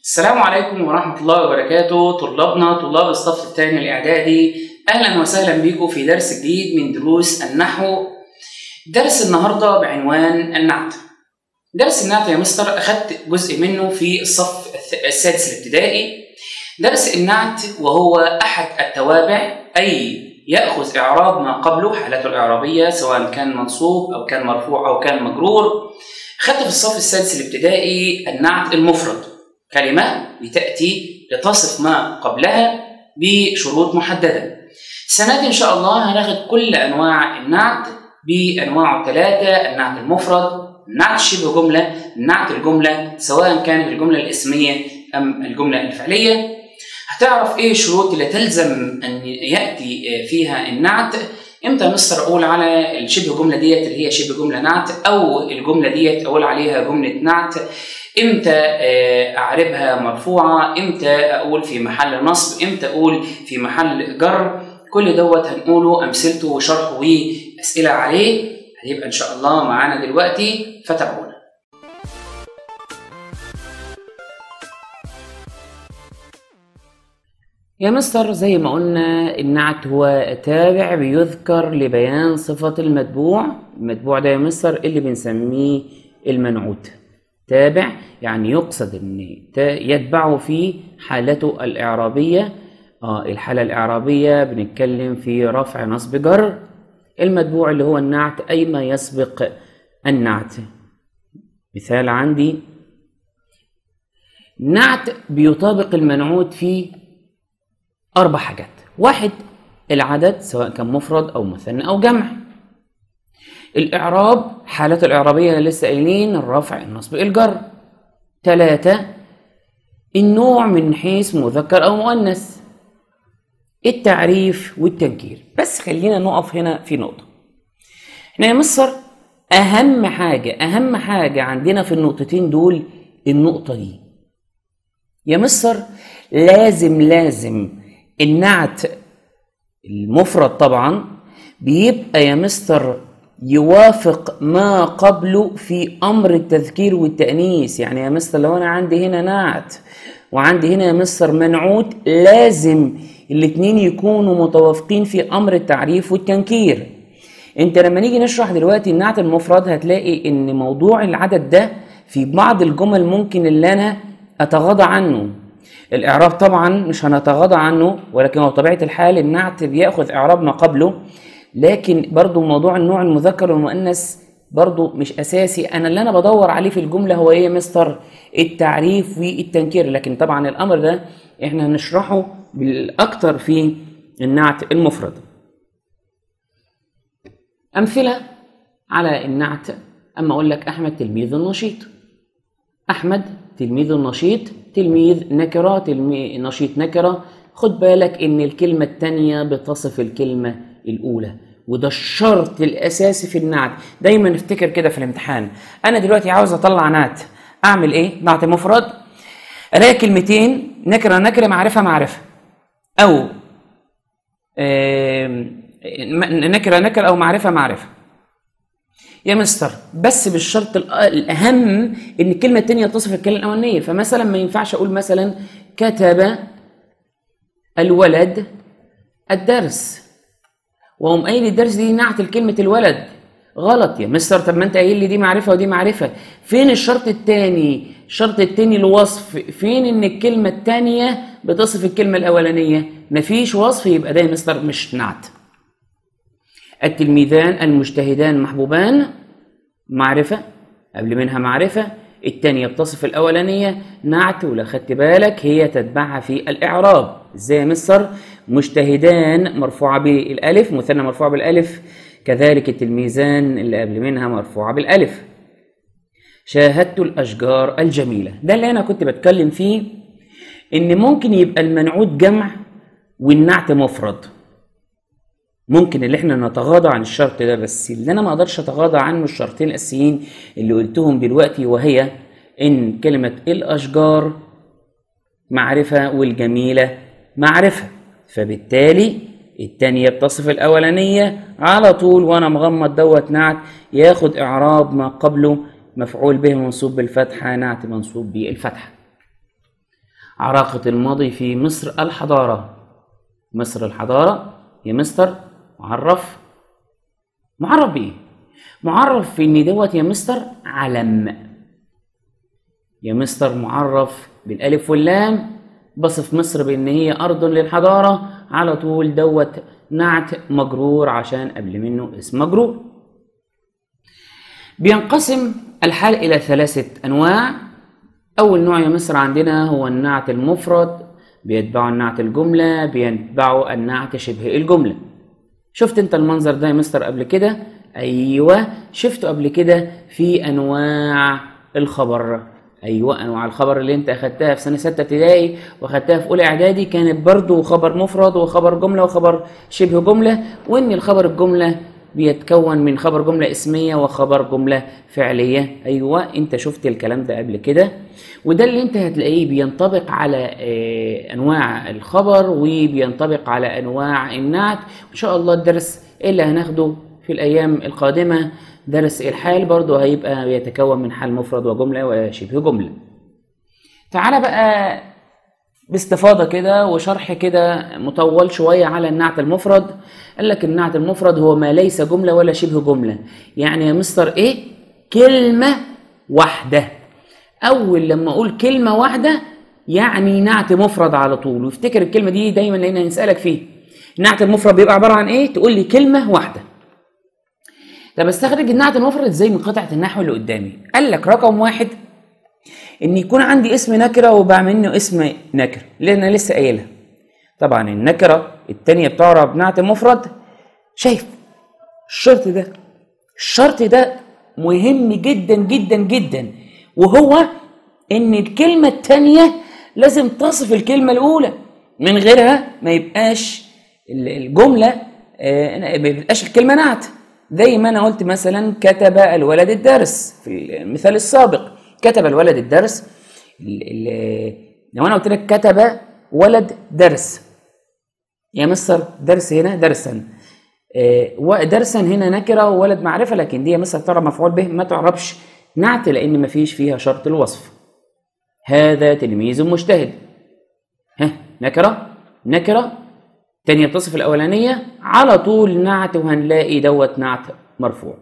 السلام عليكم ورحمة الله وبركاته طلابنا طلاب الصف الثاني الإعدادي أهلا وسهلا بكم في درس جديد من دروس النحو درس النهاردة بعنوان النعت درس النعت يا مستر أخذت جزء منه في الصف السادس الابتدائي درس النعت وهو أحد التوابع أي يأخذ إعراب ما قبله حالته الإعرابية سواء كان منصوب أو كان مرفوع أو كان مجرور أخذت في الصف السادس الابتدائي النعت المفرد كلمة بتأتي لتصف ما قبلها بشروط محددة السنة دي إن شاء الله هناخد كل أنواع النعت بأنواعه الثلاثة النعت المفرد النعت شبه جملة النعت الجملة سواء كانت الجملة الاسمية أم الجملة الفعلية هتعرف إيه الشروط اللي تلزم أن يأتي فيها النعت امتى مستر اقول على الشبه جمله ديت اللي هي شبه جمله نعت او الجمله ديت اقول عليها جمله نعت امتى اعربها مرفوعه امتى اقول في محل نصب امتى اقول في محل جر كل دوت هنقوله امثلته وشرحه واسئله عليه هيبقى ان شاء الله معانا دلوقتي فتابعونا يا مستر زي ما قلنا النعت هو تابع بيذكر لبيان صفة المتبوع المتبوع ده يا مستر اللي بنسميه المنعوت تابع يعني يقصد ان يتبعه في حالته الإعرابية آه الحالة الإعرابية بنتكلم في رفع نصب جر المتبوع اللي هو النعت أي ما يسبق النعت مثال عندي نعت بيطابق المنعوت في أربع حاجات واحد العدد سواء كان مفرد أو مثنى أو جمع الإعراب حالات الإعرابية اللي لسه قايلين الرفع النصب الجر ثلاثة النوع من حيث مذكر أو مؤنث التعريف والتنكير بس خلينا نقف هنا في نقطة احنا يا مصر أهم حاجة أهم حاجة عندنا في النقطتين دول النقطة دي يا مصر لازم لازم النعت المفرد طبعا بيبقى يا مستر يوافق ما قبله في امر التذكير والتانيث يعني يا مستر لو انا عندي هنا نعت وعندي هنا يا مستر منعوت لازم الاتنين يكونوا متوافقين في امر التعريف والتنكير انت لما نيجي نشرح دلوقتي النعت المفرد هتلاقي ان موضوع العدد ده في بعض الجمل ممكن اللي انا اتغاضى عنه الاعراب طبعا مش هنتغاضى عنه ولكن هو طبيعه الحال النعت بياخذ اعراب ما قبله لكن برضو موضوع النوع المذكر والمؤنث برضو مش اساسي انا اللي انا بدور عليه في الجمله هو ايه يا مستر التعريف والتنكير لكن طبعا الامر ده احنا هنشرحه بالاكثر في النعت المفرد امثله على النعت اما اقول لك احمد تلميذ نشيط احمد تلميذ نشيط تلميذ نكرة تلميذ نشيط نكرة خد بالك ان الكلمة التانية بتصف الكلمة الاولى وده الشرط الاساسي في النعت دايما افتكر كده في الامتحان انا دلوقتي عاوز اطلع نعت اعمل ايه نعت مفرد الاقي كلمتين نكرة نكرة معرفة معرفة او نكرة نكرة او معرفة معرفة يا مستر بس بالشرط الاهم ان الكلمه الثانيه تصف الكلمه الاولانيه فمثلا ما ينفعش اقول مثلا كتب الولد الدرس وهم قايل الدرس دي نعت الكلمه الولد غلط يا مستر طب ما انت قايل لي دي معرفه ودي معرفه فين الشرط الثاني الشرط الثاني الوصف فين ان الكلمه الثانيه بتصف الكلمه الاولانيه مفيش وصف يبقى ده يا مستر مش نعت التلميذان المجتهدان محبوبان معرفة قبل منها معرفة التانية بتصف الأولانية نعت ولا خدت بالك هي تتبعها في الإعراب ازاي يا مصر مجتهدان مرفوعة بالألف مثنى مرفوعة بالألف كذلك التلميذان اللي قبل منها مرفوعة بالألف شاهدت الأشجار الجميلة ده اللي أنا كنت بتكلم فيه إن ممكن يبقى المنعوت جمع والنعت مفرد ممكن اللي احنا نتغاضى عن الشرط ده بس اللي انا ما اقدرش اتغاضى عنه الشرطين الاساسيين اللي قلتهم دلوقتي وهي ان كلمة الاشجار معرفة والجميلة معرفة فبالتالي التانية بتصف الأولانية على طول وأنا مغمض دوت نعت ياخد إعراب ما قبله مفعول به منصوب بالفتحة نعت منصوب بالفتحة عراقة الماضي في مصر الحضارة مصر الحضارة يا مستر معرف معرف بإيه؟ معرف في إن دوت يا مستر علم يا مستر معرف بالألف واللام بصف مصر بإن هي أرض للحضارة على طول دوت نعت مجرور عشان قبل منه اسم مجرور بينقسم الحال إلى ثلاثة أنواع أول نوع يا مصر عندنا هو النعت المفرد بيتبعه النعت الجملة بيتبعه النعت شبه الجملة شفت انت المنظر ده يا مستر قبل كده ايوه شفته قبل كده في انواع الخبر ايوه انواع الخبر اللي انت اخدتها في سنه سته ابتدائي واخدتها في اولى اعدادي كانت برضو خبر مفرد وخبر جمله وخبر شبه جمله وان الخبر الجمله بيتكون من خبر جمله اسميه وخبر جمله فعليه ايوه انت شفت الكلام ده قبل كده وده اللي انت هتلاقيه بينطبق على آه، انواع الخبر وبينطبق على انواع النعت ان شاء الله الدرس اللي هناخده في الايام القادمه درس الحال برضه هيبقى بيتكون من حال مفرد وجمله وشبه جمله تعالى بقى باستفاضة كده وشرح كده مطول شوية على النعت المفرد قال لك النعت المفرد هو ما ليس جملة ولا شبه جملة يعني يا مستر ايه كلمة واحدة أول لما أقول كلمة واحدة يعني نعت مفرد على طول وافتكر الكلمة دي دايما لأن هنسألك فيه النعت المفرد بيبقى عبارة عن ايه تقول لي كلمة واحدة طب استخرج النعت المفرد ازاي من قطعة النحو اللي قدامي قال لك رقم واحد ان يكون عندي اسم نكره وبعمل منه اسم نكره اللي انا لسه قايلها طبعا النكره التانية بتعرب نعت مفرد شايف الشرط ده الشرط ده مهم جدا جدا جدا وهو ان الكلمه التانية لازم تصف الكلمه الاولى من غيرها ما يبقاش ال- الجمله آه، ما يبقاش الكلمه نعت زي ما انا قلت مثلا كتب الولد الدرس في المثال السابق كتب الولد الدرس ال- ال- لو انا قلت لك كتب ولد درس يا مستر درس هنا درسا آه، ودرسا هنا نكره وولد معرفه لكن دي يا مستر ترى مفعول به ما تعربش نعت لان ما فيش فيها شرط الوصف هذا تلميذ مجتهد ها نكره نكره تانية بتصف الأولانية على طول نعت وهنلاقي دوت نعت مرفوع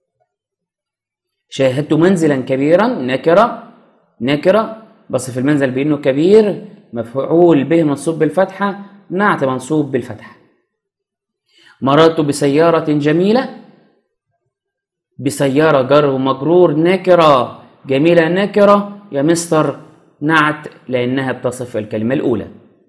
شاهدت منزلا كبيرا نكرة نكرة بصف المنزل بأنه كبير مفعول به منصوب بالفتحة نعت منصوب بالفتحة مررت بسيارة جميلة بسيارة جر ومجرور نكرة جميلة نكرة يا مستر نعت لأنها بتصف الكلمة الأولى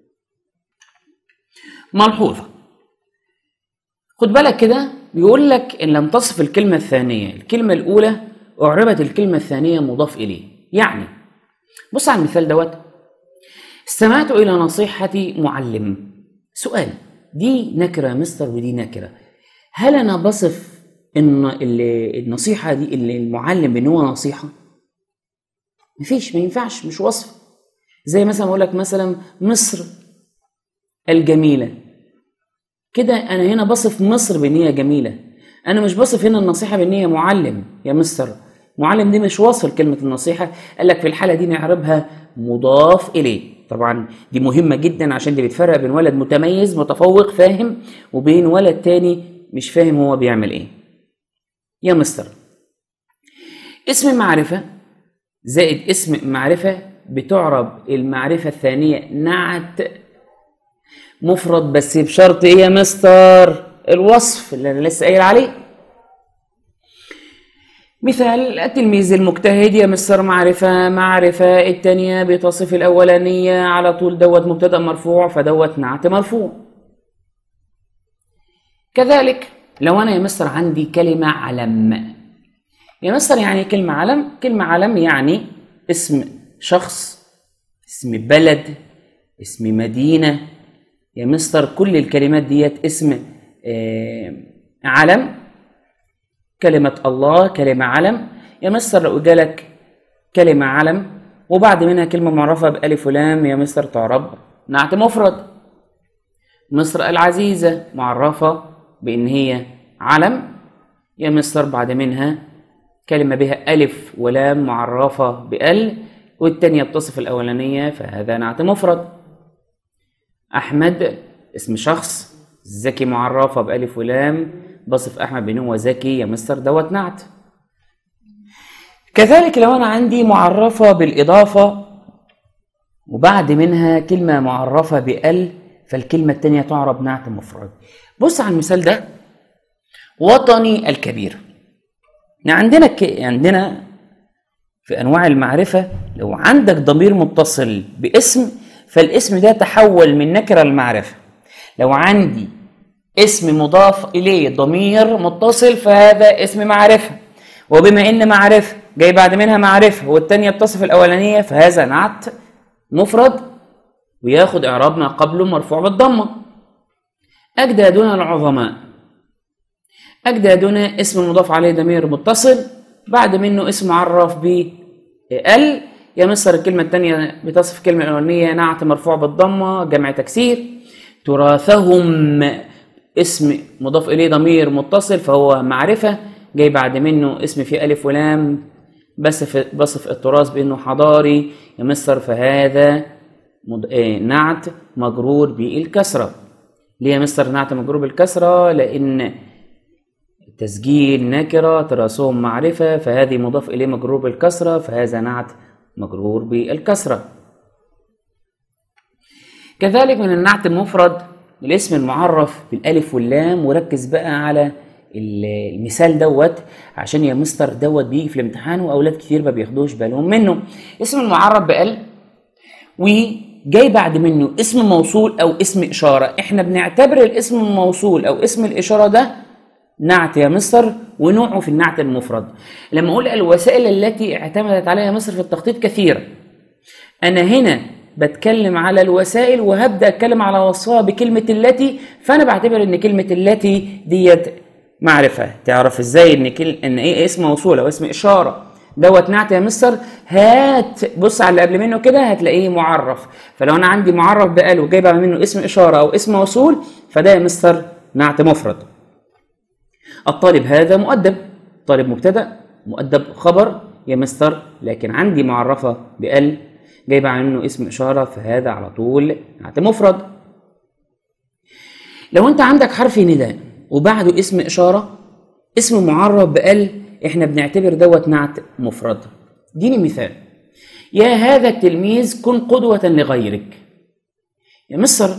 ملحوظة خد بالك كده بيقول لك إن لم تصف الكلمة الثانية الكلمة الأولى أعربت الكلمة الثانية مضاف إليه يعني بص على المثال دوت استمعت إلى نصيحة معلم سؤال دي نكرة يا مستر ودي نكرة هل أنا بصف إن ال- النصيحة دي اللي المعلم بإن هو نصيحة؟ مفيش ما ينفعش مش وصف زي مثلا أقول لك مثلا مصر الجميلة كده أنا هنا بصف مصر بإن هي جميلة أنا مش بصف هنا النصيحة بإن هي معلم يا مستر معلم دي مش وصف كلمة النصيحة قال لك في الحالة دي نعربها مضاف إليه طبعا دي مهمة جدا عشان دي بتفرق بين ولد متميز متفوق فاهم وبين ولد تاني مش فاهم هو بيعمل ايه يا مستر اسم معرفة زائد اسم معرفة بتعرب المعرفة الثانية نعت مفرد بس بشرط ايه يا مستر الوصف اللي انا لسه قايل عليه مثال التلميذ المجتهد يا مستر معرفة معرفة التانية بتصف الأولانية على طول دوت مبتدأ مرفوع فدوت نعت مرفوع كذلك لو أنا يا مستر عندي كلمة علم يا مستر يعني كلمة علم كلمة علم يعني اسم شخص اسم بلد اسم مدينة يا مستر كل الكلمات ديت اسم آه، علم كلمة الله كلمة علم يا مستر لو جالك كلمة علم وبعد منها كلمة معرفة بألف ولام يا مستر تعرب نعت مفرد مصر العزيزة معرفة بإن هي علم يا مستر بعد منها كلمة بها ألف ولام معرفة بأل والتانية بتصف الأولانية فهذا نعت مفرد أحمد اسم شخص زكي معرفة بألف ولام بصف أحمد بن هو زكي يا مستر دوت نعت كذلك لو أنا عندي معرفة بالإضافة وبعد منها كلمة معرفة بأل فالكلمة التانية تعرب نعت مفرد بص على المثال ده وطني الكبير عندنا ك... عندنا في انواع المعرفه لو عندك ضمير متصل باسم فالاسم ده تحول من نكره لمعرفه لو عندي اسم مضاف اليه ضمير متصل فهذا اسم معرفه وبما ان معرفه جاي بعد منها معرفه والتانية بتصف الاولانيه فهذا نعت مفرد وياخد اعراب ما قبله مرفوع بالضمه اجدادنا العظماء أجدادنا اسم مضاف عليه ضمير متصل بعد منه اسم معرف ب ال يا مصر الكلمة الثانية بتصف الكلمة الأولانية نعت مرفوع بالضمة جمع تكسير تراثهم اسم مضاف إليه ضمير متصل فهو معرفة جاي بعد منه اسم فيه ألف ولام بصف بصف التراث بأنه حضاري يا مصر فهذا مد... آه، نعت مجرور بالكسرة ليه يا مستر نعت مجرور بالكسرة لأن تسجيل نكرة تراثهم معرفة فهذه مضاف إليه مجرور بالكسرة فهذا نعت مجرور بالكسرة كذلك من النعت المفرد الاسم المعرف بالالف واللام وركز بقى على المثال دوت عشان يا مستر دوت بيجي في الامتحان واولاد كتير ما بياخدوش بالهم منه اسم المعرف بال وجاي بعد منه اسم موصول او اسم اشاره احنا بنعتبر الاسم الموصول او اسم الاشاره ده نعت يا مصر ونوعه في النعت المفرد لما اقول الوسائل التي اعتمدت عليها مصر في التخطيط كثيرة انا هنا بتكلم على الوسائل وهبدا اتكلم على وصفها بكلمه التي فانا بعتبر ان كلمه التي ديت معرفه تعرف ازاي ان كل ان ايه اسم موصول او اسم اشاره دوت نعت يا مستر هات بص على اللي قبل منه كده هتلاقيه معرف فلو انا عندي معرف بقال وجايب منه اسم اشاره او اسم موصول فده يا مستر نعت مفرد الطالب هذا مؤدب طالب مبتدا مؤدب خبر يا مستر لكن عندي معرفه بال جايبه عنه اسم اشاره فهذا على طول نعت مفرد لو انت عندك حرف نداء وبعده اسم اشاره اسم معرف بال احنا بنعتبر دوت نعت مفرد اديني مثال يا هذا التلميذ كن قدوة لغيرك يا مصر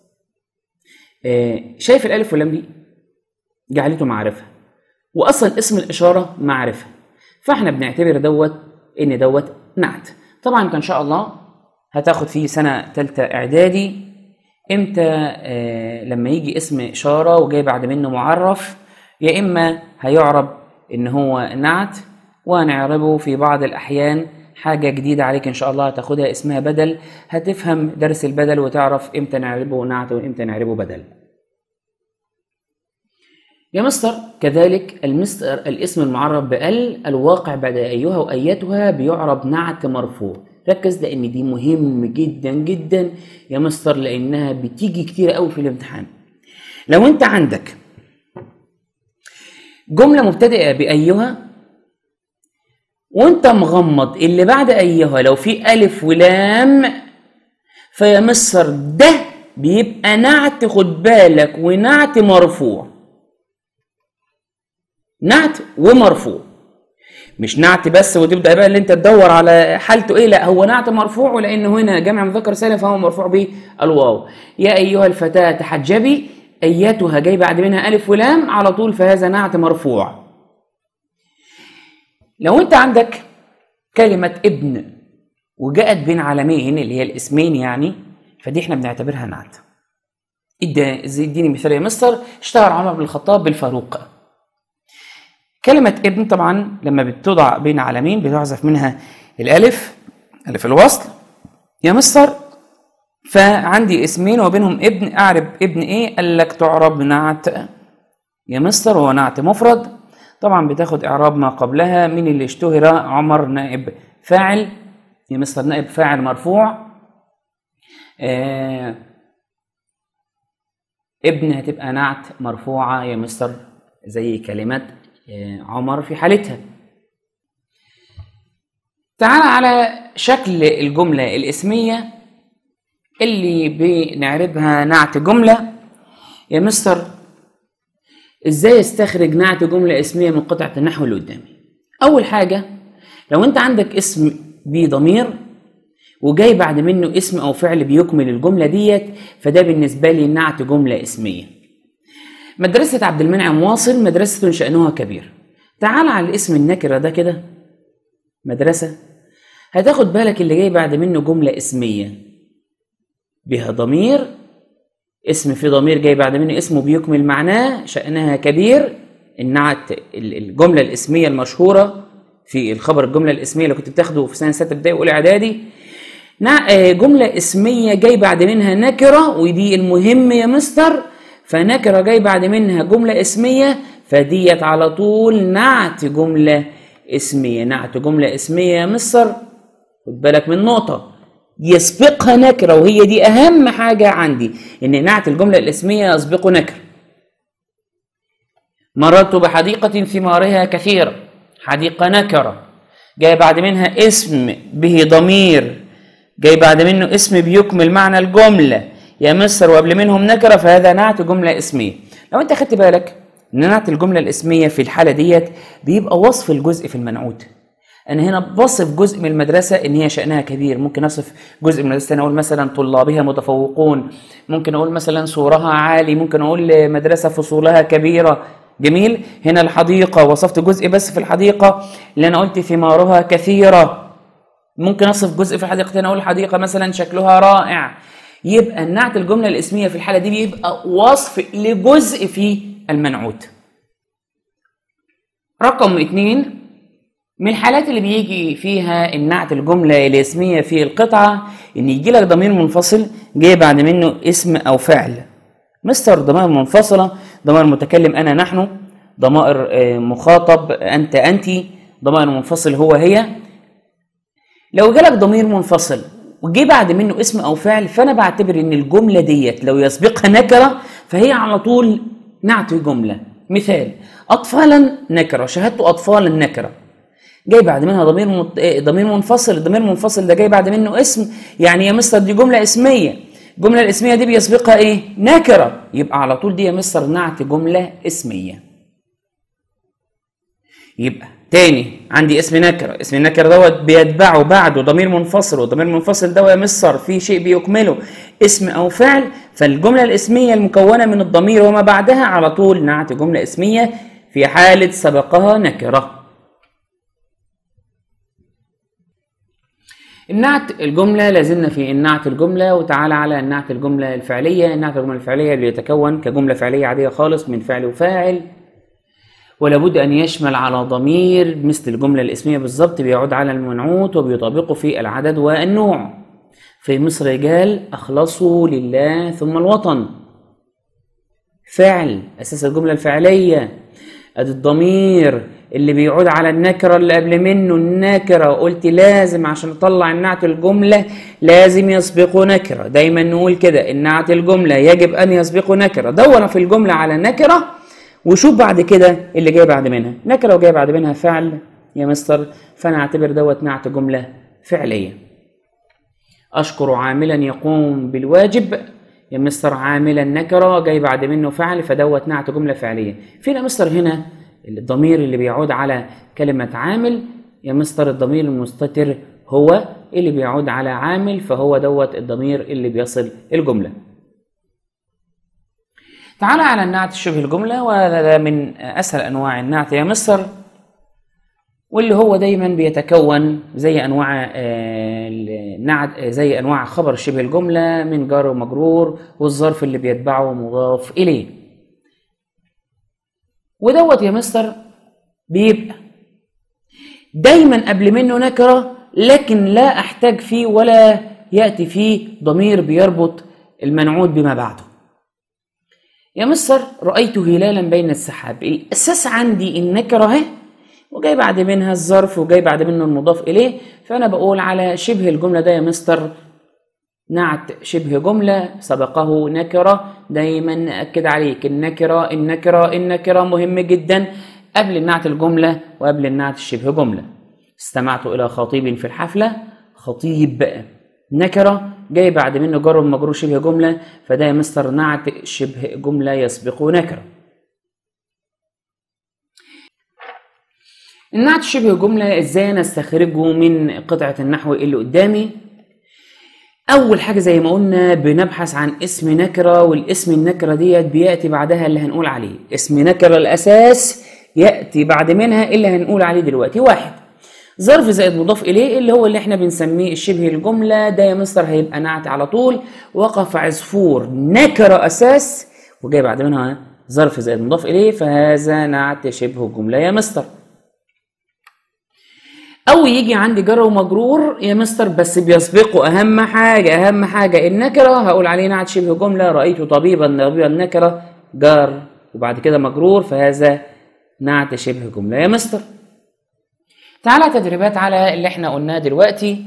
آه، شايف الألف واللام دي جعلته معرفة وأصلا اسم الإشارة معرفة فاحنا بنعتبر دوت إن دوت نعت طبعا كان إن شاء الله هتاخد فيه سنة تالتة إعدادي إمتى آه لما يجي اسم إشارة وجاي بعد منه معرف يا إما هيعرب إن هو نعت وهنعربه في بعض الأحيان حاجة جديدة عليك إن شاء الله هتاخدها اسمها بدل هتفهم درس البدل وتعرف إمتى نعربه نعت وإمتى نعربه بدل يا مستر كذلك المستر الاسم المعرب بال الواقع بعد ايها وايتها بيعرب نعت مرفوع ركز لان دي مهم جدا جدا يا مستر لانها بتيجي كتير قوي في الامتحان لو انت عندك جملة مبتدئة بأيها وانت مغمض اللي بعد أيها لو في ألف ولام فيا مستر ده بيبقى نعت خد بالك ونعت مرفوع نعت ومرفوع مش نعت بس وتبدا بقى اللي انت تدور على حالته ايه لا هو نعت مرفوع ولانه هنا جمع مذكر سالم فهو مرفوع بالواو يا ايها الفتاه تحجبي ايتها جاي بعد منها الف ولام على طول فهذا نعت مرفوع لو انت عندك كلمه ابن وجاءت بين علمين اللي هي الاسمين يعني فدي احنا بنعتبرها نعت اديني مثال يا مستر اشتهر عمر بن الخطاب بالفاروق كلمة ابن طبعا لما بتوضع بين علمين بتحذف منها الألف ألف الوصل يا مستر فعندي اسمين وبينهم ابن أعرب ابن إيه؟ قال لك تعرب نعت يا مستر هو نعت مفرد طبعا بتاخد إعراب ما قبلها من اللي اشتهر عمر نائب فاعل يا مستر نائب فاعل مرفوع آه ابن هتبقى نعت مرفوعة يا مستر زي كلمة عمر في حالتها تعال على شكل الجملة الاسمية اللي بنعربها نعت جملة يا مستر ازاي استخرج نعت جملة اسمية من قطعة النحو اللي قدامي اول حاجة لو انت عندك اسم بضمير وجاي بعد منه اسم او فعل بيكمل الجملة ديت فده بالنسبة لي نعت جملة اسمية مدرسة عبد المنعم واصل مدرسة شأنها كبير تعال على الاسم النكرة ده كده مدرسة هتاخد بالك اللي جاي بعد منه جملة اسمية بها ضمير اسم في ضمير جاي بعد منه اسمه بيكمل معناه شأنها كبير النعت الجملة الاسمية المشهورة في الخبر الجملة الاسمية اللي كنت بتاخده في سنة ستة ابتدائي وأولى إعدادي جملة اسمية جاي بعد منها نكرة ودي المهم يا مستر فنكرة جاي بعد منها جملة اسمية فديت على طول نعت جملة اسمية نعت جملة اسمية يا مستر خد بالك من نقطة يسبقها نكرة وهي دي أهم حاجة عندي إن نعت الجملة الاسمية يسبق نكرة مررت بحديقة ثمارها كثيرة حديقة نكرة جاي بعد منها اسم به ضمير جاي بعد منه اسم بيكمل معنى الجملة يا مصر وقبل منهم نكرة فهذا نعت جملة اسمية لو انت خدت بالك ان نعت الجملة الاسمية في الحالة ديت بيبقى وصف الجزء في المنعوت انا هنا بصف جزء من المدرسة ان هي شأنها كبير ممكن اصف جزء من المدرسة انا اقول مثلا طلابها متفوقون ممكن اقول مثلا سورها عالي ممكن اقول مدرسة فصولها كبيرة جميل هنا الحديقة وصفت جزء بس في الحديقة اللي انا قلت ثمارها كثيرة ممكن اصف جزء في الحديقة تاني اقول الحديقة مثلا شكلها رائع يبقى النعت الجملة الاسمية في الحالة دي بيبقى وصف لجزء في المنعوت رقم اتنين من الحالات اللي بيجي فيها النعت الجملة الاسمية في القطعة ان يجي لك ضمير منفصل جاي بعد منه اسم او فعل مستر ضمائر منفصلة ضمائر متكلم انا نحن ضمائر مخاطب انت انت ضمائر منفصل هو هي لو جالك ضمير منفصل وجي بعد منه اسم او فعل فانا بعتبر ان الجمله ديت لو يسبقها نكره فهي على طول نعت جمله مثال اطفالا نكره شهدت اطفالا نكره جاي بعد منها ضمير مت... ضمير منفصل الضمير المنفصل ده جاي بعد منه اسم يعني يا مستر دي جمله اسميه الجمله الاسميه دي بيسبقها ايه نكره يبقى على طول دي يا مستر نعت جمله اسميه يبقى تاني عندي اسم نكره اسم النكره دوت بيتبعه بعده ضمير منفصل والضمير المنفصل ده يا مستر في شيء بيكمله اسم او فعل فالجمله الاسميه المكونه من الضمير وما بعدها على طول نعت جمله اسميه في حاله سبقها نكره النعت الجملة لازلنا في النعت الجملة وتعالى على النعت الجملة الفعلية النعت الجملة الفعلية اللي يتكون كجملة فعلية عادية خالص من فعل وفاعل ولابد أن يشمل على ضمير مثل الجملة الاسمية بالظبط بيعود على المنعوت وبيطابقه في العدد والنوع في مصر رجال أخلصوا لله ثم الوطن فعل أساس الجملة الفعلية أدي الضمير اللي بيعود على النكرة اللي قبل منه النكرة قلت لازم عشان أطلع النعت الجملة لازم يسبقه نكرة دايما نقول كده النعت الجملة يجب أن يسبقه نكرة دور في الجملة على نكرة وشوف بعد كده اللي جاي بعد منها نكره وجاي بعد منها فعل يا مستر فانا اعتبر دوت نعت جمله فعليه اشكر عاملا يقوم بالواجب يا مستر عاملا نكره جاي بعد منه فعل فدوت نعت جمله فعليه فين يا مستر هنا الضمير اللي بيعود على كلمه عامل يا مستر الضمير المستتر هو اللي بيعود على عامل فهو دوت الضمير اللي بيصل الجمله تعالى على النعت شبه الجملة وهذا من أسهل أنواع النعت يا مصر واللي هو دايما بيتكون زي أنواع النعت زي أنواع خبر شبه الجملة من جار ومجرور والظرف اللي بيتبعه مضاف إليه ودوت يا مستر بيبقى دايما قبل منه نكرة لكن لا أحتاج فيه ولا يأتي فيه ضمير بيربط المنعوت بما بعده يا مصر رأيت هلالا بين السحاب الأساس عندي النكرة اهي وجاي بعد منها الظرف وجاي بعد منه المضاف إليه فأنا بقول على شبه الجملة ده يا مستر نعت شبه جملة سبقه نكرة دايما نأكد عليك النكرة النكرة النكرة مهم جدا قبل النعت الجملة وقبل النعت الشبه جملة استمعت الى خطيب في الحفله خطيب نكره جاي بعد منه جر ومجرور شبه جمله فده يا مستر نعت شبه جمله يسبق نكره النعت شبه جمله ازاي انا استخرجه من قطعه النحو اللي قدامي اول حاجه زي ما قلنا بنبحث عن اسم نكره والاسم النكره ديت بياتي بعدها اللي هنقول عليه اسم نكره الاساس ياتي بعد منها اللي هنقول عليه دلوقتي واحد ظرف زائد مضاف اليه اللي هو اللي احنا بنسميه شبه الجمله ده يا مستر هيبقى نعت على طول وقف عصفور نكره اساس وجاي بعد منها ظرف زائد مضاف اليه فهذا نعت شبه جمله يا مستر او يجي عندي جر ومجرور يا مستر بس بيسبقه اهم حاجه اهم حاجه النكره هقول عليه نعت شبه جمله رايت طبيبا طبيبا النكره جار وبعد كده مجرور فهذا نعت شبه جمله يا مستر تعالى تدريبات على اللي احنا قلناه دلوقتي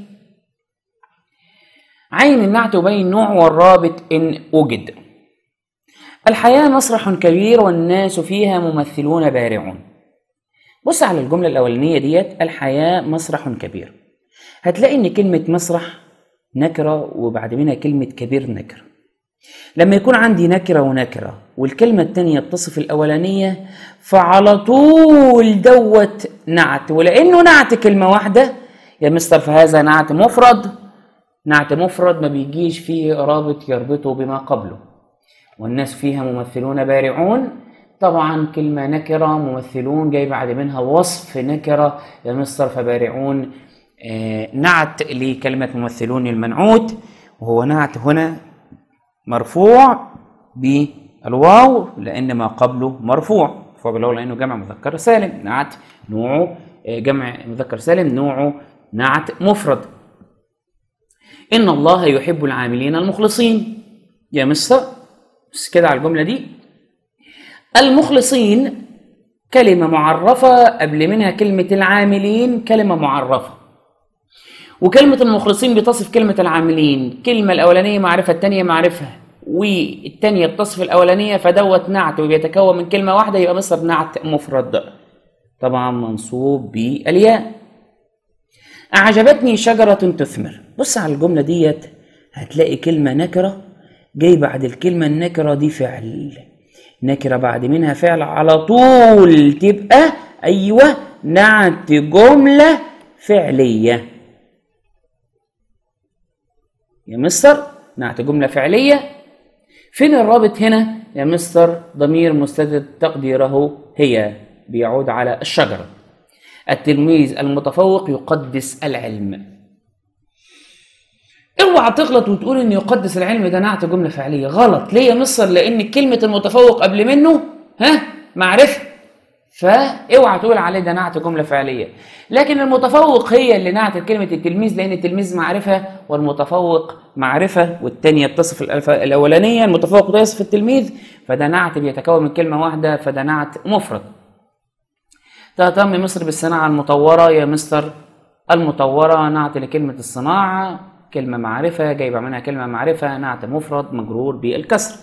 عين النعت وبين نوع والرابط ان وجد الحياه مسرح كبير والناس فيها ممثلون بارعون بص على الجملة الأولانية ديت الحياة مسرح كبير هتلاقي إن كلمة مسرح نكرة وبعد منها كلمة كبير نكرة لما يكون عندي نكرة ونكرة والكلمة التانية تصف الأولانية فعلى طول دوت نعت ولأنه نعت كلمة واحدة يا مستر فهذا نعت مفرد نعت مفرد ما بيجيش فيه رابط يربطه بما قبله والناس فيها ممثلون بارعون طبعا كلمة نكرة ممثلون جاي بعد منها وصف نكرة يا مستر فبارعون آه نعت لكلمة ممثلون المنعوت وهو نعت هنا مرفوع بالواو لأن ما قبله مرفوع مرفوع بالواو لأنه جمع مذكر سالم نعت نوعه آه جمع مذكر سالم نوعه نعت مفرد إن الله يحب العاملين المخلصين يا مستر بس كده على الجملة دي المخلصين كلمة معرفة قبل منها كلمة العاملين كلمة معرفة وكلمة المخلصين بتصف كلمة العاملين كلمة الأولانية معرفة التانية معرفة والتانية بتصف الأولانية فدوت نعت وبيتكون من كلمة واحدة يبقى مصر نعت مفرد طبعا منصوب بالياء أعجبتني شجرة تثمر بص على الجملة ديت هتلاقي كلمة نكرة جاي بعد الكلمة النكرة دي فعل نكرة بعد منها فعل على طول تبقى أيوة نعت جملة فعلية يا مستر نعت جملة فعلية فين الرابط هنا يا مستر ضمير مستتر تقديره هي بيعود على الشجرة التلميذ المتفوق يقدس العلم اوعى تغلط وتقول ان يقدس العلم ده نعت جمله فعليه غلط ليه يا مصر لان كلمه المتفوق قبل منه ها معرفه فاوعى تقول عليه ده نعت جمله فعليه لكن المتفوق هي اللي نعت كلمه التلميذ لان التلميذ معرفه والمتفوق معرفه والثانيه بتصف الاولانيه المتفوق ده يصف التلميذ فده نعت بيتكون من كلمه واحده فده نعت مفرد تهتم مصر بالصناعه المطوره يا مستر المطوره نعت لكلمه الصناعه كلمة معرفة جايبة منها كلمة معرفة نعت مفرد مجرور بالكسر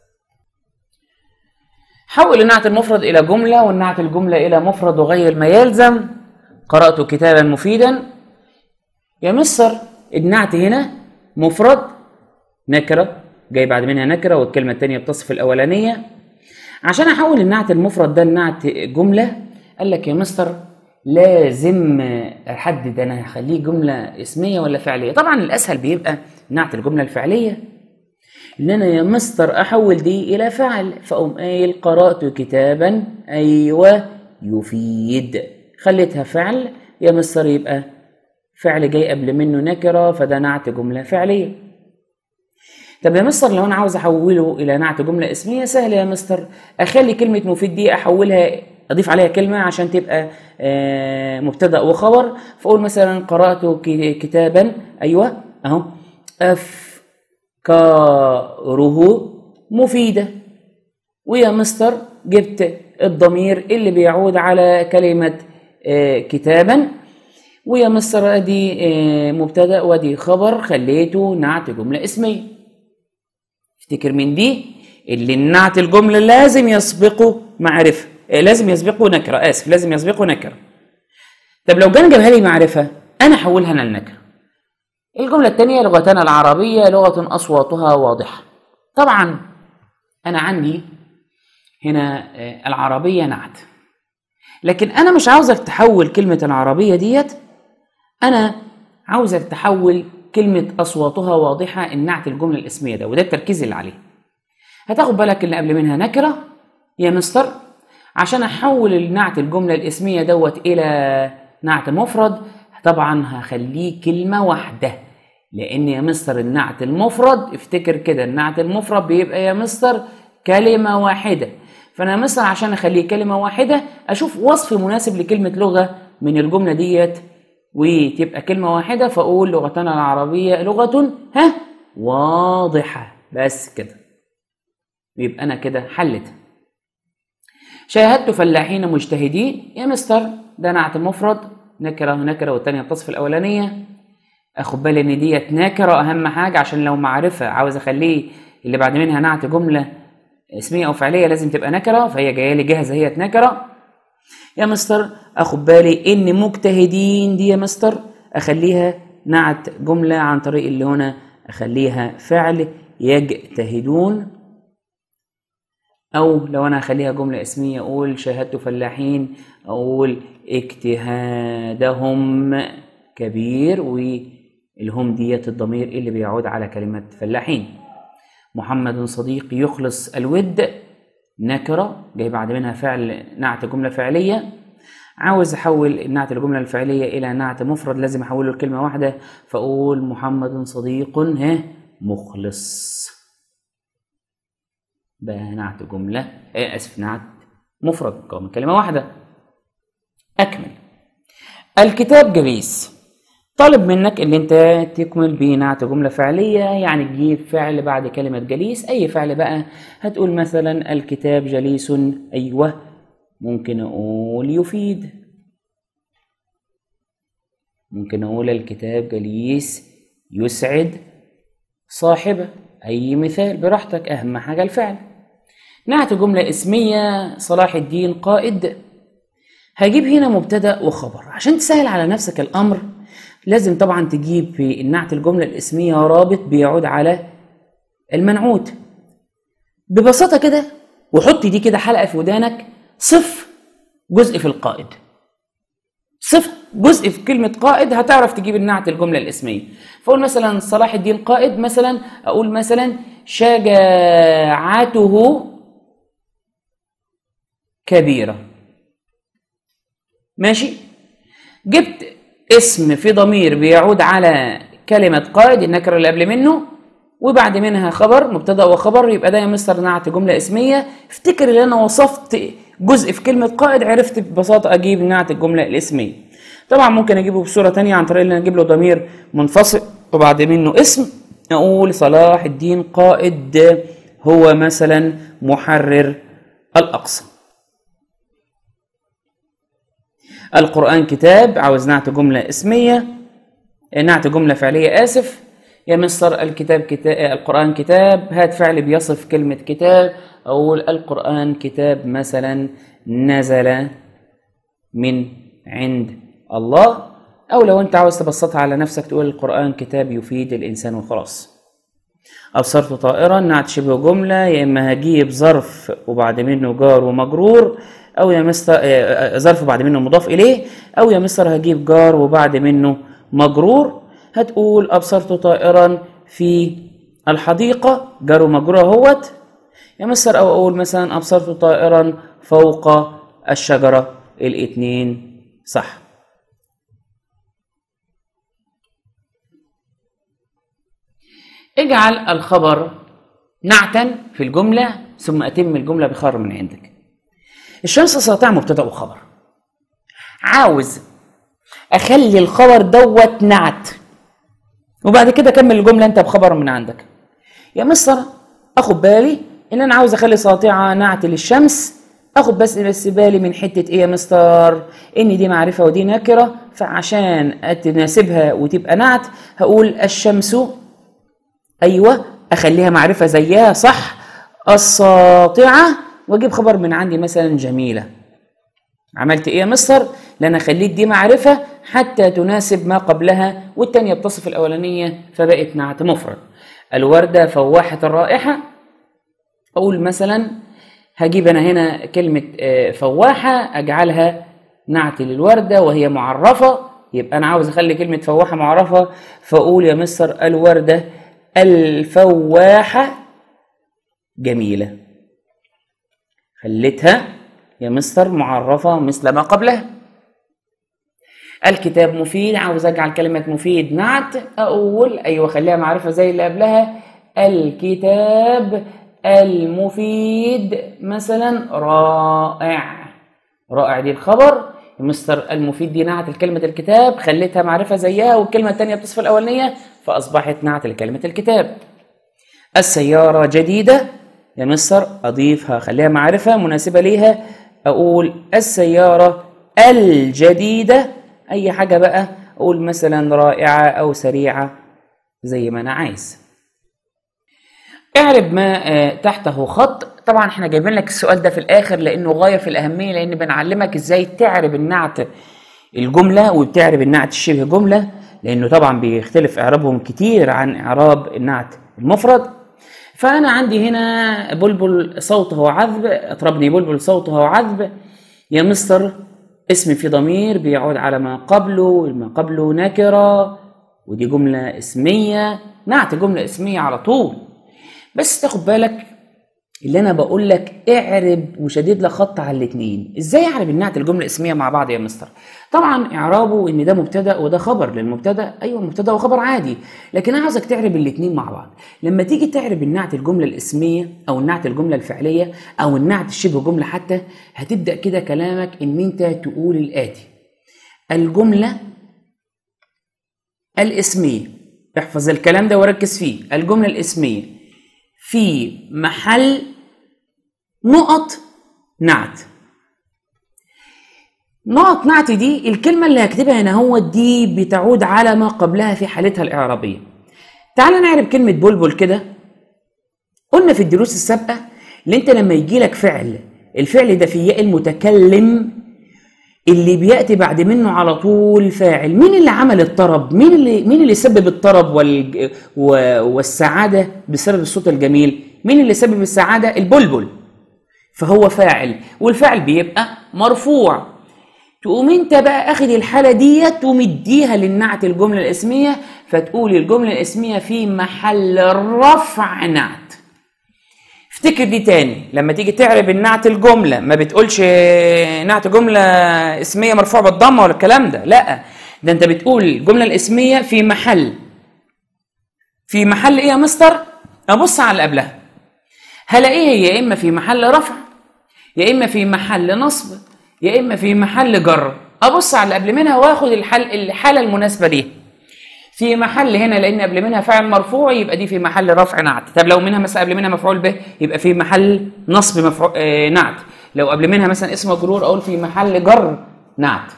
حول النعت المفرد إلى جملة والنعت الجملة إلى مفرد وغير ما يلزم قرأت كتابا مفيدا يا مصر النعت هنا مفرد نكرة جاي بعد منها نكرة والكلمة التانية بتصف الأولانية عشان أحول النعت المفرد ده لنعت جملة قال لك يا مستر لازم احدد انا هخليه جمله اسميه ولا فعليه طبعا الاسهل بيبقى نعت الجمله الفعليه ان انا يا مستر احول دي الى فعل فاقوم قايل قرات كتابا ايوه يفيد خليتها فعل يا مستر يبقى فعل جاي قبل منه نكره فده نعت جمله فعليه طب يا مستر لو انا عاوز احوله الى نعت جمله اسميه سهل يا مستر اخلي كلمه مفيد دي احولها اضيف عليها كلمه عشان تبقى مبتدا وخبر فاقول مثلا قرات كتابا ايوه اهو افكاره مفيده ويا مستر جبت الضمير اللي بيعود على كلمه كتابا ويا مستر ادي مبتدا وادي خبر خليته نعت جمله اسميه افتكر من دي اللي النعت الجمله لازم يسبقه معرفه لازم يسبقه نكره اسف لازم يسبقه نكره طب لو كان جابها لي معرفة أنا أحولها للنكرة الجملة الثانية لغتنا العربية لغة أصواتها واضحة طبعا أنا عندي هنا آه، العربية نعت لكن أنا مش عاوزك تحول كلمة العربية ديت أنا عاوزك تحول كلمة أصواتها واضحة النعت الجملة الاسمية ده وده التركيز اللي عليه هتاخد بالك اللي قبل منها نكرة يا مستر عشان أحول النعت الجملة الاسمية دوت إلى نعت مفرد طبعا هخليه كلمة واحدة لأن يا مستر النعت المفرد افتكر كده النعت المفرد بيبقى يا مستر كلمة واحدة فأنا يا مستر عشان أخليه كلمة واحدة أشوف وصف مناسب لكلمة لغة من الجملة ديت وتبقى كلمة واحدة فأقول لغتنا العربية لغة ها واضحة بس كده يبقى أنا كده حلت شاهدت فلاحين مجتهدين يا مستر ده نعت مفرد نكرة نكرة والتانية التصف الأولانية أخد بالي إن ديت نكرة أهم حاجة عشان لو معرفة عاوز أخليه اللي بعد منها نعت جملة اسمية أو فعلية لازم تبقى نكرة فهي جاية لي جاهزة هي نكرة يا مستر اخد بالي ان مجتهدين دي يا مستر اخليها نعت جملة عن طريق اللي هنا اخليها فعل يجتهدون او لو انا اخليها جملة اسمية اقول شاهدت فلاحين اقول اجتهادهم كبير والهم ديت الضمير اللي بيعود على كلمة فلاحين محمد صديق يخلص الود نكرة جاي بعد منها فعل نعت جملة فعلية عاوز احول نعت الجملة الفعلية الى نعت مفرد لازم احوله لكلمة واحدة فاقول محمد صديق ها مخلص بقى نعت جملة آه اسف نعت مفرد مكون من كلمة واحدة اكمل الكتاب جليس طالب منك ان انت تكمل بنعت جمله فعليه يعني تجيب فعل بعد كلمه جليس اي فعل بقى هتقول مثلا الكتاب جليس ايوه ممكن اقول يفيد ممكن اقول الكتاب جليس يسعد صاحبه اي مثال براحتك اهم حاجه الفعل نعت جمله اسميه صلاح الدين قائد هجيب هنا مبتدا وخبر عشان تسهل على نفسك الامر لازم طبعا تجيب في النعت الجملة الاسمية رابط بيعود على المنعوت ببساطة كده وحط دي كده حلقة في ودانك صف جزء في القائد صف جزء في كلمة قائد هتعرف تجيب النعت الجملة الاسمية فأقول مثلا صلاح الدين قائد مثلا أقول مثلا شجاعته كبيرة ماشي جبت اسم في ضمير بيعود على كلمة قائد النكرة اللي قبل منه وبعد منها خبر مبتدأ وخبر يبقى ده يا مستر نعت جملة اسمية افتكر ان انا وصفت جزء في كلمة قائد عرفت ببساطة اجيب نعت الجملة الاسمية طبعا ممكن اجيبه بصورة تانية عن طريق ان انا اجيب له ضمير منفصل وبعد منه اسم اقول صلاح الدين قائد هو مثلا محرر الاقصى القرآن كتاب عاوز نعت جملة اسمية نعت جملة فعلية آسف يا مستر الكتاب كتاب القرآن كتاب هات فعل بيصف كلمة كتاب أقول القرآن كتاب مثلا نزل من عند الله أو لو أنت عاوز تبسطها على نفسك تقول القرآن كتاب يفيد الإنسان وخلاص أبصرت طائرا نعت شبه جملة يا إما هجيب ظرف وبعد منه جار ومجرور او يا مستر ظرف بعد منه مضاف اليه او يا مستر هجيب جار وبعد منه مجرور هتقول ابصرت طائرا في الحديقه جار ومجرور اهوت يا مستر او اقول مثلا ابصرت طائرا فوق الشجره الاتنين صح اجعل الخبر نعتا في الجمله ثم اتم الجمله بخبر من عندك الشمس ساطع مبتدا وخبر عاوز اخلي الخبر دوت نعت وبعد كده كمل الجمله انت بخبر من عندك يا مستر اخد بالي ان انا عاوز اخلي ساطعه نعت للشمس اخد بس بس بالي من حته ايه يا مستر ان دي معرفه ودي نكره فعشان تناسبها وتبقى نعت هقول الشمس ايوه اخليها معرفه زيها صح الساطعه واجيب خبر من عندي مثلا جميله عملت ايه يا مستر لأن خليت دي معرفة حتى تناسب ما قبلها والتانية بتصف الأولانية فبقت نعت مفرد الوردة فواحة الرائحة أقول مثلا هجيب أنا هنا كلمة آه، فواحة أجعلها نعت للوردة وهي معرفة يبقى أنا عاوز أخلي كلمة فواحة معرفة فأقول يا مستر الوردة الفواحة جميلة خليتها يا مستر معرفة مثل ما قبلها الكتاب مفيد عاوز اجعل كلمة مفيد نعت اقول ايوه خليها معرفة زي اللي قبلها الكتاب المفيد مثلا رائع رائع دي الخبر مستر المفيد دي نعت لكلمة الكتاب خليتها معرفة زيها والكلمة التانية بتصف الأولانية فأصبحت نعت لكلمة الكتاب السيارة جديدة يا مستر أضيفها خليها معرفة مناسبة ليها أقول السيارة الجديدة أي حاجة بقى أقول مثلا رائعة أو سريعة زي ما أنا عايز اعرب ما آه، تحته خط طبعا احنا جايبين لك السؤال ده في الاخر لانه غايه في الاهميه لان بنعلمك ازاي تعرب النعت الجمله وبتعرب النعت الشبه جمله لانه طبعا بيختلف اعرابهم كتير عن اعراب النعت المفرد فانا عندي هنا بلبل صوته عذب اطربني بلبل صوته عذب يا مستر اسم في ضمير بيعود على ما قبله ما قبله نكره ودي جمله اسميه نعت جمله اسميه على طول بس تاخد بالك اللي انا بقول لك اعرب وشديد لك خط على الاثنين ازاي اعرب النعت الجمله الاسميه مع بعض يا مستر طبعا اعرابه ان ده مبتدا وده خبر للمبتدا ايوه مبتدا وخبر عادي لكن انا عاوزك تعرب الاثنين مع بعض لما تيجي تعرب النعت الجمله الاسميه او النعت الجمله الفعليه او النعت الشبه جمله حتى هتبدا كده كلامك ان انت تقول الاتي الجمله الاسميه احفظ الكلام ده وركز فيه الجمله الاسميه في محل نقط نعت نقط نعت دي الكلمة اللي هكتبها هنا هو دي بتعود على ما قبلها في حالتها الإعرابية تعال نعرف كلمة بلبل كده قلنا في الدروس السابقة اللي انت لما يجي لك فعل الفعل ده في ياء المتكلم اللي بياتي بعد منه على طول فاعل مين اللي عمل الطرب مين اللي مين اللي سبب الطرب وال... و... والسعاده بسبب الصوت الجميل مين اللي سبب السعاده البلبل فهو فاعل والفاعل بيبقى مرفوع تقوم انت بقى اخد الحاله ديت ومديها للنعت الجمله الاسميه فتقول الجمله الاسميه في محل رفع نعت افتكر دي تاني لما تيجي تعرب النعت الجملة ما بتقولش نعت جملة اسمية مرفوع بالضمة ولا الكلام ده لا ده انت بتقول الجملة الاسمية في محل في محل ايه يا مستر ابص على اللي قبلها هلاقيه يا اما في محل رفع يا اما في محل نصب يا اما في محل جر ابص على اللي قبل منها واخد الحل الحالة المناسبة ليها في محل هنا لان قبل منها فاعل مرفوع يبقى دي في محل رفع نعت طب لو منها مثلا قبل منها مفعول به يبقى في محل نصب مفعول آه نعت لو قبل منها مثلا اسم مجرور اقول في محل جر نعت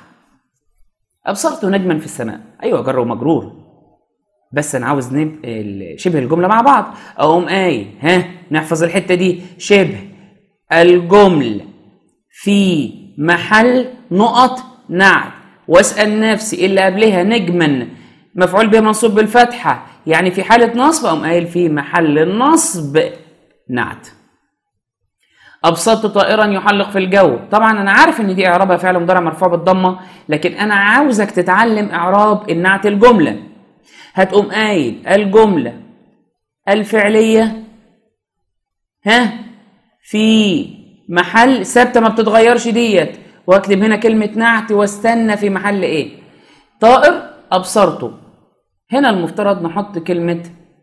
ابصرت نجما في السماء ايوه جر ومجرور بس انا عاوز نب... شبه الجمله مع بعض اقوم قايل ها نحفظ الحته دي شبه الجمله في محل نقط نعت واسال نفسي اللي قبلها نجما مفعول به منصوب بالفتحة يعني في حالة نصب أقوم قايل في محل النصب نعت أبسطت طائرا يحلق في الجو طبعا أنا عارف إن دي إعرابها فعل مضارع مرفوع بالضمة لكن أنا عاوزك تتعلم إعراب النعت الجملة هتقوم قايل الجملة الفعلية ها في محل ثابتة ما بتتغيرش ديت واكتب هنا كلمة نعت واستنى في محل ايه طائر أبصرته هنا المفترض نحط كلمة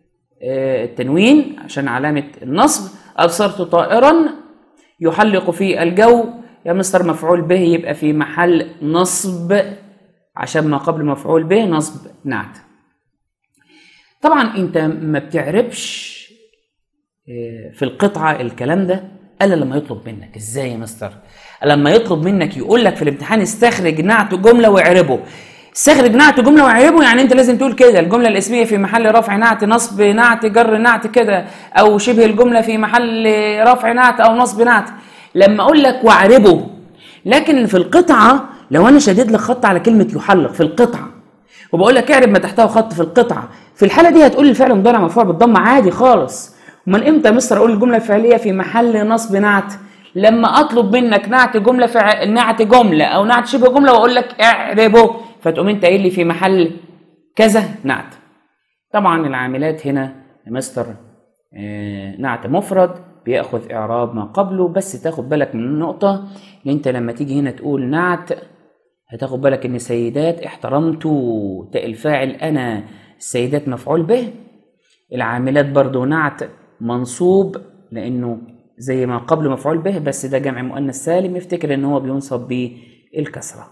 التنوين عشان علامة النصب أبصرت طائرا يحلق في الجو يا مستر مفعول به يبقى في محل نصب عشان ما قبل مفعول به نصب نعت طبعا انت ما بتعرفش في القطعة الكلام ده الا لما يطلب منك ازاي يا مستر لما يطلب منك يقول لك في الامتحان استخرج نعت جملة واعربه استخرج نعت جمله واعربه يعني انت لازم تقول كده الجمله الاسميه في محل رفع نعت نصب نعت جر نعت كده او شبه الجمله في محل رفع نعت او نصب نعت لما اقول لك واعربه لكن في القطعه لو انا شديد لك خط على كلمه يحلق في القطعه وبقول لك اعرب ما تحتها خط في القطعه في الحاله دي هتقول لي الفعل مضارع مرفوع بالضمه عادي خالص امال امتى يا مستر اقول الجمله الفعليه في محل نصب نعت لما اطلب منك نعت جمله فع... نعت جمله او نعت شبه جمله واقول لك اعربه فتقوم انت قايل لي في محل كذا نعت طبعا العاملات هنا يا مستر آه، نعت مفرد بياخذ اعراب ما قبله بس تاخد بالك من النقطه ان انت لما تيجي هنا تقول نعت هتاخد بالك ان سيدات احترمت تاء الفاعل انا السيدات مفعول به العاملات برضو نعت منصوب لانه زي ما قبله مفعول به بس ده جمع مؤنث سالم يفتكر ان هو بينصب بالكسره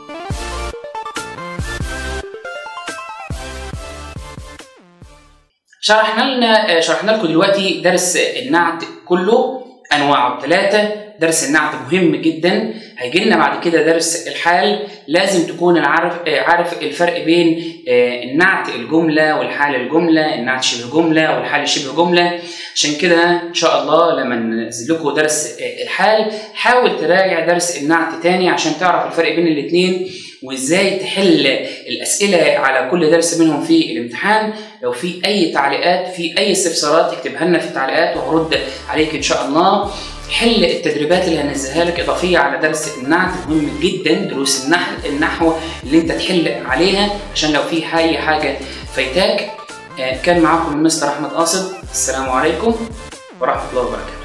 شرحنا لنا شرحنا لكم دلوقتي درس النعت كله انواعه ثلاثه درس النعت مهم جدا هيجي لنا بعد كده درس الحال لازم تكون عارف عارف الفرق بين النعت الجمله والحال الجمله النعت شبه جمله والحال شبه جمله عشان كده ان شاء الله لما ننزل لكم درس الحال حاول تراجع درس النعت تاني عشان تعرف الفرق بين الاثنين وازاي تحل الاسئله على كل درس منهم في الامتحان لو في اي تعليقات في اي استفسارات اكتبها لنا في التعليقات وهرد عليك ان شاء الله حل التدريبات اللي هنزلها لك اضافيه على درس النعت مهم جدا دروس النحو النحو اللي انت تحل عليها عشان لو في اي حاجه فايتاك كان معاكم المستر احمد قاصد السلام عليكم ورحمه الله وبركاته